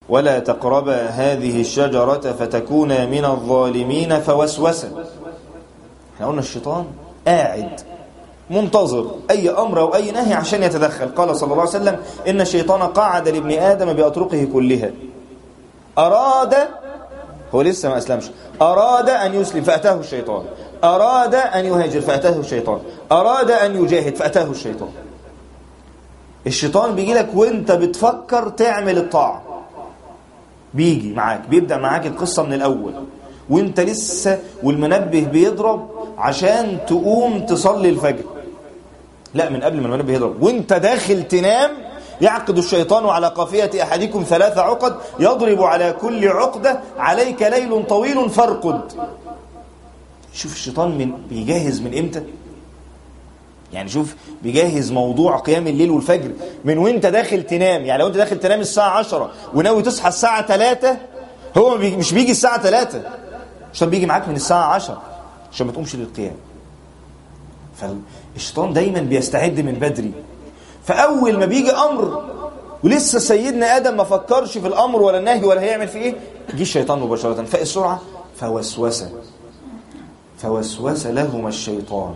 ولا تقربا هذه الشجرة فتكونا من الظالمين فوسوس احنا قلنا الشيطان قاعد منتظر أي أمر أو أي نهي عشان يتدخل قال صلى الله عليه وسلم إن الشيطان قعد لابن آدم بأطرقه كلها أراد هو لسه ما أسلمش أراد أن يسلم فأتاه الشيطان أراد أن يهاجر فأتاه الشيطان أراد أن يجاهد فأتاه الشيطان الشيطان بيجي لك وانت بتفكر تعمل الطاعة بيجي معاك بيبدأ معاك القصة من الأول وانت لسه والمنبه بيضرب عشان تقوم تصلي الفجر لا من قبل ما المنبه يضرب وانت داخل تنام يعقد الشيطان على قافية أحدكم ثلاث عقد يضرب على كل عقدة عليك ليل طويل فارقد شوف الشيطان من بيجهز من امتى يعني شوف بيجهز موضوع قيام الليل والفجر من وانت داخل تنام يعني لو انت داخل تنام الساعة عشرة وناوي تصحى الساعة ثلاثة هو مش بيجي الساعة ثلاثة عشان بيجي معاك من الساعة عشرة عشان ما تقومش للقيام فالشيطان دايما بيستعد من بدري فأول ما بيجي أمر ولسه سيدنا آدم ما فكرش في الأمر ولا النهي ولا هيعمل فيه إيه جه الشيطان مباشرة فالسرعة فوسوس فوسوس لهما الشيطان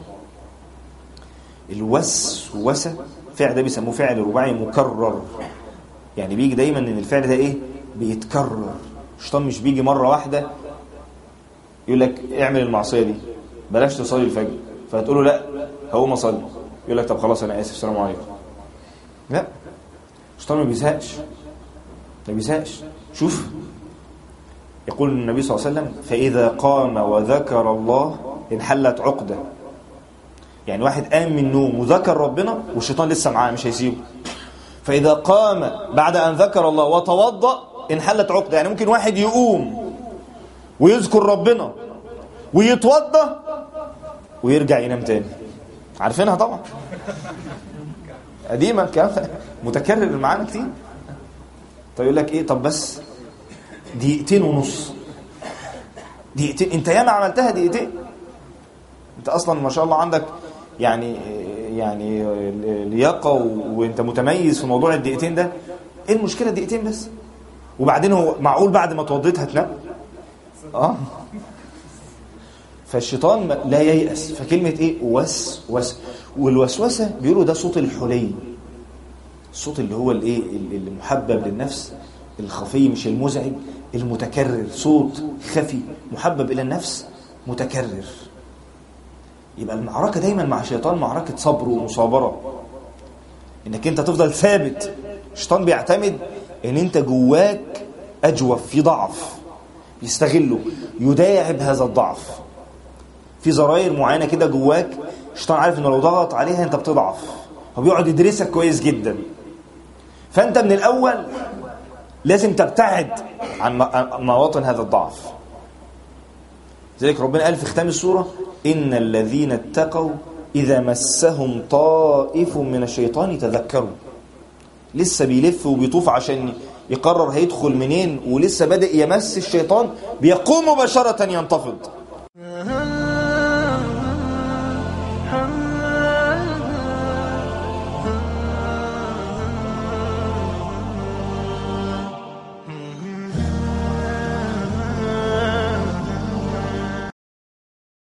الوسوسة فعل ده بيسموه فعل رباعي مكرر يعني بيجي دايما ان الفعل ده ايه بيتكرر الشيطان مش بيجي مرة واحدة يقول لك اعمل المعصية دي بلاش تصلي الفجر فتقول له لا هقوم اصلي يقول لك طب خلاص انا اسف السلام عليكم لا الشيطان ما بيزهقش ما بيزهقش شوف يقول النبي صلى الله عليه وسلم فإذا قام وذكر الله انحلت عقدة يعني واحد قام من النوم وذكر ربنا والشيطان لسه معاه مش هيسيبه فإذا قام بعد أن ذكر الله وتوضأ انحلت عقدة يعني ممكن واحد يقوم ويذكر ربنا ويتوضأ ويرجع ينام تاني عارفينها طبعا قديمة كلام متكرر معانا كتير طيب يقول لك ايه طب بس دقيقتين ونص دقيقتين انت ياما عملتها دقيقتين انت اصلا ما شاء الله عندك يعني يعني لياقه وانت متميز في موضوع الدقيقتين ده ايه المشكله دقيقتين بس وبعدين هو معقول بعد ما اتوضيت هتنام اه فالشيطان لا ييأس فكلمة ايه وس وس والوسوسة بيقولوا ده صوت الحلي الصوت اللي هو الايه اللي محبب للنفس الخفي مش المزعج المتكرر صوت خفي محبب الى النفس متكرر يبقى المعركة دايما مع الشيطان معركة صبر ومصابرة انك انت تفضل ثابت الشيطان بيعتمد ان انت جواك اجوف في ضعف يستغله يداعب هذا الضعف في زراير معينة كده جواك الشيطان عارف انه لو ضغط عليها انت بتضعف هو بيقعد يدرسك كويس جدا فانت من الاول لازم تبتعد عن مواطن هذا الضعف ذلك ربنا قال في ختام السورة إن الذين اتقوا إذا مسهم طائف من الشيطان تذكروا لسه بيلف وبيطوف عشان يقرر هيدخل منين ولسه بدأ يمس الشيطان بيقوم مباشرة ينتفض